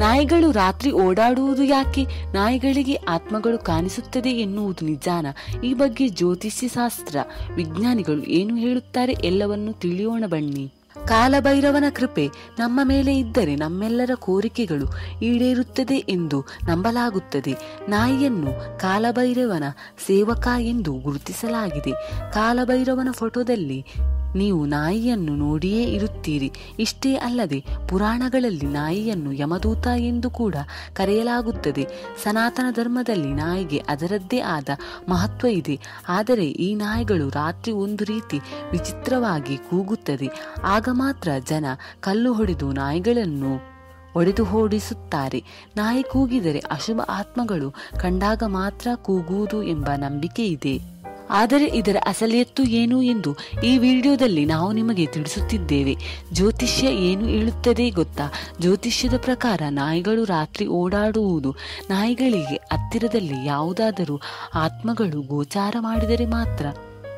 ನಾಯಿಗಳು ರಾತ್ರಿ ಓಡಾಡುವುದು ಯಾಕೆ ನಾಯಿಗಳಿಗೆ ಆತ್ಮಗಳು ಕಾಣಿಸುತ್ತದೆ ಎನ್ನುವುದು ನಿಜಾನ ಈ ಬಗ್ಗೆ ಜ್ಯೋತಿಷ್ಯ ಶಾಸ್ತ್ರ ವಿಜ್ಞಾನಿಗಳು ಏನು ಹೇಳುತ್ತಾರೆ ಎಲ್ಲವನ್ನು ತಿಳಿಯೋಣ ಬನ್ನಿ ಕಾಲಭೈರವನ ಕೃಪೆ ನಮ್ಮ ಮೇಲೆ ಇದ್ದರೆ ನಮ್ಮೆಲ್ಲರ ಕೋರಿಕೆಗಳು ಈಡೇರುತ್ತದೆ ಎಂದು ನಂಬಲಾಗುತ್ತದೆ ನಾಯಿಯನ್ನು ಕಾಲಭೈರವನ ಸೇವಕ ಎಂದು ಗುರುತಿಸಲಾಗಿದೆ ಕಾಲಭೈರವನ ಫೋಟೋದಲ್ಲಿ ನೀವು ನಾಯಿಯನ್ನು ನೋಡಿಯೇ ಇರುತ್ತೀರಿ ಇಷ್ಟೇ ಅಲ್ಲದೆ ಪುರಾಣಗಳಲ್ಲಿ ನಾಯಿಯನ್ನು ಯಮದೂತ ಎಂದು ಕೂಡ ಕರೆಯಲಾಗುತ್ತದೆ ಸನಾತನ ಧರ್ಮದಲ್ಲಿ ನಾಯಿಗೆ ಅದರದ್ದೇ ಆದ ಮಹತ್ವ ಇದೆ ಆದರೆ ಈ ನಾಯಿಗಳು ರಾತ್ರಿ ಒಂದು ರೀತಿ ವಿಚಿತ್ರವಾಗಿ ಕೂಗುತ್ತದೆ ಆಗ ಮಾತ್ರ ಜನ ಕಲ್ಲು ಹೊಡೆದು ನಾಯಿಗಳನ್ನು ಒಡೆದು ಓಡಿಸುತ್ತಾರೆ ನಾಯಿ ಕೂಗಿದರೆ ಅಶುಭ ಆತ್ಮಗಳು ಕಂಡಾಗ ಮಾತ್ರ ಕೂಗುವುದು ಎಂಬ ನಂಬಿಕೆ ಇದೆ ಆದರೆ ಇದರ ಅಸಲಿಯತ್ತು ಏನು ಎಂದು ಈ ವಿಡಿಯೋದಲ್ಲಿ ನಾವು ನಿಮಗೆ ತಿಳಿಸುತ್ತಿದ್ದೇವೆ ಜ್ಯೋತಿಷ್ಯ ಏನು ಹೇಳುತ್ತದೆ ಗೊತ್ತಾ ಜ್ಯೋತಿಷ್ಯದ ಪ್ರಕಾರ ನಾಯಿಗಳು ರಾತ್ರಿ ಓಡಾಡುವುದು ನಾಯಿಗಳಿಗೆ ಹತ್ತಿರದಲ್ಲಿ ಯಾವುದಾದರೂ ಆತ್ಮಗಳು ಗೋಚಾರ ಮಾಡಿದರೆ ಮಾತ್ರ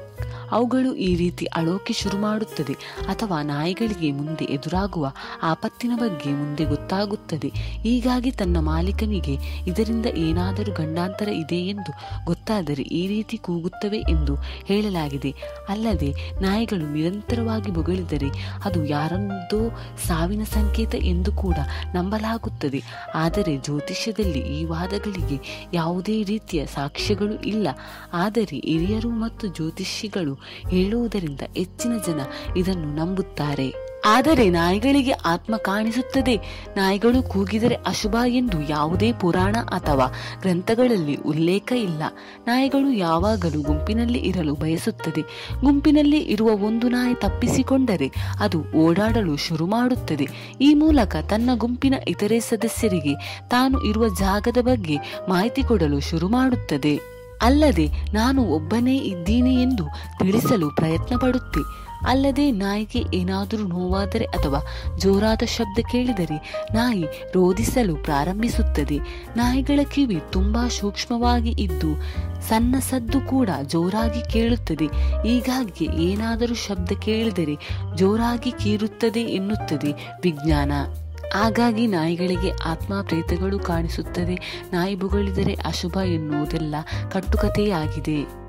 ಅವುಗಳು ಈ ರೀತಿ ಅಳೋಕೆ ಶುರು ಮಾಡುತ್ತದೆ ಅಥವಾ ನಾಯಿಗಳಿಗೆ ಮುಂದೆ ಎದುರಾಗುವ ಆಪತ್ತಿನ ಬಗ್ಗೆ ಮುಂದೆ ಗೊತ್ತಾಗುತ್ತದೆ ಹೀಗಾಗಿ ತನ್ನ ಮಾಲೀಕನಿಗೆ ಇದರಿಂದ ಏನಾದರೂ ಗಂಡಾಂತರ ಇದೆ ಎಂದು ಗೊತ್ತಾದರೆ ಈ ರೀತಿ ಕೂಗುತ್ತವೆ ಎಂದು ಹೇಳಲಾಗಿದೆ ಅಲ್ಲದೆ ನಾಯಿಗಳು ನಿರಂತರವಾಗಿ ಬೊಗಳಿದರೆ ಅದು ಯಾರೊಂದೋ ಸಾವಿನ ಸಂಕೇತ ಎಂದು ಕೂಡ ನಂಬಲಾಗುತ್ತದೆ ಆದರೆ ಜ್ಯೋತಿಷ್ಯದಲ್ಲಿ ಈ ವಾದಗಳಿಗೆ ಯಾವುದೇ ರೀತಿಯ ಸಾಕ್ಷ್ಯಗಳು ಇಲ್ಲ ಆದರೆ ಹಿರಿಯರು ಮತ್ತು ಜ್ಯೋತಿಷಿಗಳು ಹೇಳುವುದರಿಂದ ಹೆಚ್ಚಿನ ಜನ ಇದನ್ನು ನಂಬುತ್ತಾರೆ ಆದರೆ ನಾಯಿಗಳಿಗೆ ಆತ್ಮ ಕಾಣಿಸುತ್ತದೆ ನಾಯಿಗಳು ಕೂಗಿದರೆ ಅಶುಭ ಎಂದು ಯಾವುದೇ ಪುರಾಣ ಅಥವಾ ಗ್ರಂಥಗಳಲ್ಲಿ ಉಲ್ಲೇಖ ಇಲ್ಲ ನಾಯಿಗಳು ಯಾವಾಗಲೂ ಗುಂಪಿನಲ್ಲಿ ಇರಲು ಬಯಸುತ್ತದೆ ಗುಂಪಿನಲ್ಲಿ ಇರುವ ಒಂದು ನಾಯಿ ತಪ್ಪಿಸಿಕೊಂಡರೆ ಅದು ಓಡಾಡಲು ಶುರು ಮಾಡುತ್ತದೆ ಈ ಮೂಲಕ ತನ್ನ ಗುಂಪಿನ ಇತರೆ ಸದಸ್ಯರಿಗೆ ತಾನು ಇರುವ ಜಾಗದ ಬಗ್ಗೆ ಮಾಹಿತಿ ಕೊಡಲು ಶುರು ಮಾಡುತ್ತದೆ ಅಲ್ಲದೆ ನಾನು ಒಬ್ಬನೇ ಇದ್ದೀನಿ ಎಂದು ತಿಳಿಸಲು ಪ್ರಯತ್ನ ಪಡುತ್ತೆ ಅಲ್ಲದೆ ನಾಯಿಗೆ ಏನಾದರೂ ನೋವಾದರೆ ಅಥವಾ ಜೋರಾದ ಶಬ್ದ ಕೇಳಿದರೆ ನಾಯಿ ರೋಧಿಸಲು ಪ್ರಾರಂಭಿಸುತ್ತದೆ ನಾಯಿಗಳ ಕಿವಿ ತುಂಬಾ ಸೂಕ್ಷ್ಮವಾಗಿ ಇದ್ದು ಸಣ್ಣ ಸದ್ದು ಕೂಡ ಜೋರಾಗಿ ಕೇಳುತ್ತದೆ ಹೀಗಾಗಿ ಏನಾದರೂ ಶಬ್ದ ಕೇಳಿದರೆ ಜೋರಾಗಿ ಕೀರುತ್ತದೆ ಎನ್ನುತ್ತದೆ ವಿಜ್ಞಾನ ಹಾಗಾಗಿ ನಾಯಿಗಳಿಗೆ ಆತ್ಮ ಪ್ರೇತಗಳು ಕಾಣಿಸುತ್ತದೆ ನಾಯಿ ಬೊಗಳಿದರೆ ಅಶುಭ ಎನ್ನುವುದೆಲ್ಲ ಕಟ್ಟುಕತೆಯಾಗಿದೆ